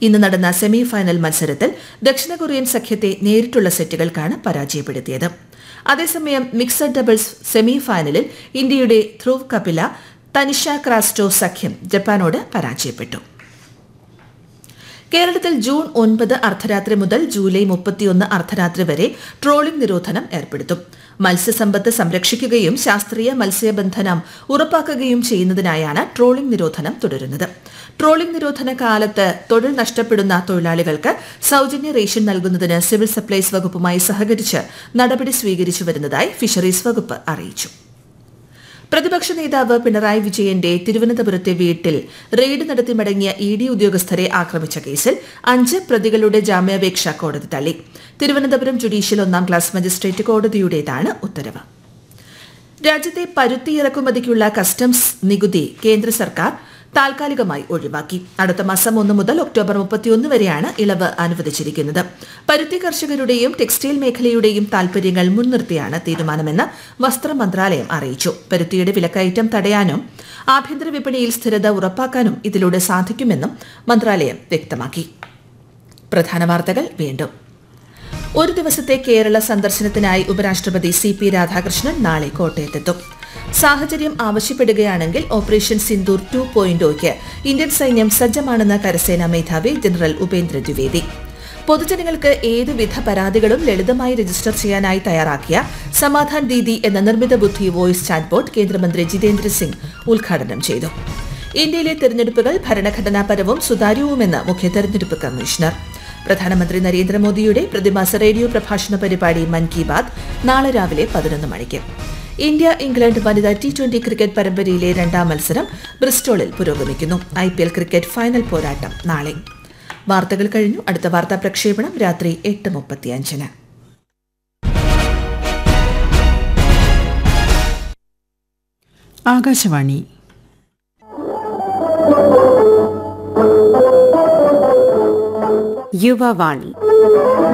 ഇന്ന് നടന്ന semi final മത്സരത്തിൽ ദക്ഷിണ കൊറിയൻ സഖ്യത്തെ നേരിട്ടുള്ള സെറ്റുകൾക്കാണ് പരാജയപ്പെടുത്തിയത് അതേസമയം മിക്സഡ് ഡബിൾസ് സെമി ഫൈനലിൽ ഇന്ത്യയുടെ ധ്രുവ് കപില തനിഷ ക്രാസ്റ്റോ സഖ്യം ജപ്പാനോട് പരാജയപ്പെട്ടു കേരളത്തിൽ ജൂൺ ഒൻപത് അർദ്ധരാത്രി മുതൽ ജൂലൈ മുപ്പത്തിയൊന്ന് അർദ്ധരാത്രി വരെ ട്രോളിംഗ് നിരോധനം ഏർപ്പെടുത്തും മത്സ്യസമ്പത്ത് സംരക്ഷിക്കുകയും ശാസ്ത്രീയ മത്സ്യബന്ധനം ഉറപ്പാക്കുകയും ചെയ്യുന്നതിനായാണ് ട്രോളിംഗ് നിരോധനം തുടരുന്നത് ട്രോളിംഗ് നിരോധന കാലത്ത് തൊഴിൽ നഷ്ടപ്പെടുന്ന തൊഴിലാളികൾക്ക് സൌജന്യ റേഷൻ നൽകുന്നതിന് സിവിൽ സപ്ലൈസ് വകുപ്പുമായി സഹകരിച്ച് നടപടി സ്വീകരിച്ചു വരുന്നതായി ഫിഷറീസ് വകുപ്പ് അറിയിച്ചു പ്രതിപക്ഷ നേതാവ് പിണറായി വിജയന്റെ തിരുവനന്തപുരത്തെ വീട്ടിൽ റെയ്ഡ് നടത്തി മടങ്ങിയ ഇ ഡി ഉദ്യോഗസ്ഥരെ ആക്രമിച്ച കേസിൽ അഞ്ച് പ്രതികളുടെ ജാമ്യാപേക്ഷ കോടതി തള്ളി തിരുവനന്തപുരം ജുഡീഷ്യൽ ഒന്നാം ക്ലാസ് മജിസ്ട്രേറ്റ് കോടതിയുടേതാണ് ഉത്തരവ് രാജ്യത്തെ പരുത്തി ഇറക്കുമതിക്കുള്ള കസ്റ്റംസ് നികുതി കേന്ദ്ര സർക്കാർ താൽക്കാലികമായി ഒഴിവാക്കി അടുത്ത മാസം ഒന്ന് മുതൽ ഒക്ടോബർ മുപ്പത്തിയൊന്ന് വരെയാണ് ഇളവ് അനുവദിച്ചിരിക്കുന്നത് പരുത്തി കർഷകരുടെയും ടെക്സ്റ്റൈൽ മേഖലയുടെയും താൽപര്യങ്ങൾ മുൻനിർത്തിയാണ് തീരുമാനമെന്ന് വസ്ത്ര മന്ത്രാലയം അറിയിച്ചു പരുത്തിയുടെ വിലക്കയറ്റം തടയാനും ആഭ്യന്തര വിപണിയിൽ സ്ഥിരത ഉറപ്പാക്കാനും ഇതിലൂടെ സാധിക്കുമെന്നും മന്ത്രാലയം വ്യക്തമാക്കി പ്രധാന വാർത്തകൾ വീണ്ടും ഒരു ദിവസത്തെ കേരള സന്ദർശനത്തിനായി ഉപരാഷ്ട്രപതി സി പി രാധാകൃഷ്ണൻ നാളെ കോട്ടയത്തെത്തും സാഹചര്യം ആവശ്യപ്പെടുകയാണെങ്കിൽ ഓപ്പറേഷൻ സിന്ദൂർ ടു പോയിന്റോയ്ക്ക് ഇന്ത്യൻ സൈന്യം സജ്ജമാണെന്ന് കരസേനാ മേധാവി ജനറൽ ഉപേന്ദ്ര ദ്വിവേദി പൊതുജനങ്ങൾക്ക് ഏതുവിധ പരാതികളും ലളിതമായി രജിസ്റ്റർ ചെയ്യാനായി തയ്യാറാക്കിയ സമാധാൻ ദീദി എന്ന നിർമ്മിത ബുദ്ധി വോയിസ് ചാറ്റ്ബോട്ട് കേന്ദ്രമന്ത്രി ജിതേന്ദ്ര സിംഗ് ഉദ്ഘാടനം ചെയ്തു ഇന്ത്യയിലെ തെരഞ്ഞെടുപ്പുകൾ ഭരണഘടനാപരവും സുതാര്യവുമെന്ന് മുഖ്യ തെരഞ്ഞെടുപ്പ് കമ്മീഷണർ പ്രധാനമന്ത്രി നരേന്ദ്രമോദിയുടെ പ്രതിമാസ റേഡിയോ പ്രഭാഷണ പരിപാടി മൻ കി ബാത് നാളെ രാവിലെ പതിനൊന്ന് മണിക്ക് ഇന്ത്യ ഇംഗ്ലണ്ട് വനിതാ ടി ട്വന്റി ക്രിക്കറ്റ് പരമ്പരയിലെ രണ്ടാം മത്സരം ബ്രിസ്റ്റോളിൽ പുരോഗമിക്കുന്നു I P L cricket final പോരാട്ടം നാളെ വാർത്തകൾ കഴിഞ്ഞു അടുത്ത വാർത്താ പ്രക്ഷേപണം രാത്രി എട്ട് മുപ്പത്തിയഞ്ചിന് ആകാശവാണി യുവവാണി